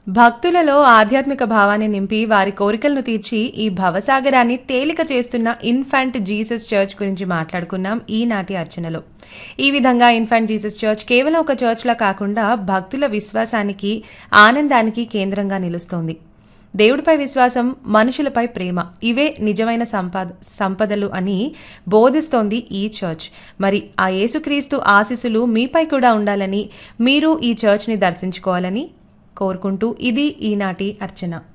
భక్తులలో ఆధ్యాత్మిక భావాన్ని నింపి వారి కోరికలను తీర్చి ఈ భవసాగరాన్ని తేలిక చేస్తున్న ఇన్ఫాంట్ జీసస్ చర్చ్ గురించి మాట్లాడుకున్నాం ఈనాటి అర్చనలో ఈ విధంగా ఇన్ఫాంట్ జీసస్ చర్చ్ కేవలం ఒక చర్చ్లా కాకుండా భక్తుల విశ్వాసానికి ఆనందానికి కేంద్రంగా నిలుస్తోంది దేవుడిపై విశ్వాసం మనుషులపై ప్రేమ ఇవే నిజమైన సంపద సంపదలు అని బోధిస్తోంది ఈ చర్చ్ మరి ఆ యేసుక్రీస్తు ఆశీస్సులు మీపై కూడా ఉండాలని మీరు ఈ చర్చ్ని దర్శించుకోవాలని కోరుకుంటూ ఇది ఈనాటి అర్చన